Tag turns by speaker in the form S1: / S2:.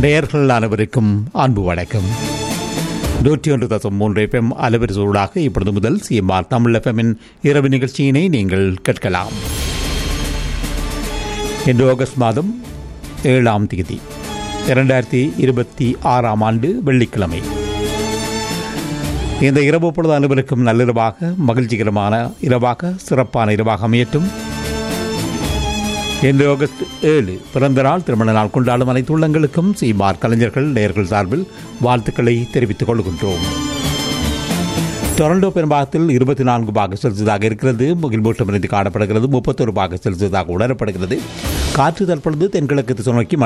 S1: நேயர்கள் அனைவருக்கும் அன்பு வணக்கம் நூற்றி ஒன்று தசம் மூன்று எஃப்எம் அலைவரிசூடாக இப்பொழுது முதல் சிஎம்ஆர் தமிழ் எஃப்எம்மின் இரவு நிகழ்ச்சியினை நீங்கள் கேட்கலாம் இன்று ஆகஸ்ட் மாதம் ஏழாம் தேதி இரண்டாயிரத்தி இருபத்தி ஆறாம் ஆண்டு வெள்ளிக்கிழமை இந்த இரவு பொழுது அனைவருக்கும் நள்ளிரவாக மகிழ்ச்சிகரமான இரவாக சிறப்பான இரவாக அமையட்டும் இன்று ஆகஸ்ட் ஏழு பிறந்த நாள் திருமண நாள் கொண்டாடும் அனைத்து உள்ளங்களுக்கும் சீமார் கலைஞர்கள் நேர்கள் சார்பில் வாழ்த்துக்களை தெரிவித்துக் கொள்கின்றோம் டொரண்டோ பெரும்பாகத்தில் இருபத்தி நான்கு பாக செல்சியஸாக இருக்கிறது முகில்மூட்டம் இருந்து காணப்படுகிறது முப்பத்தொரு பாக செல்சியஸாக உணரப்படுகிறது காற்று தற்பொழுது தென்கிழக்கு திசை நோக்கி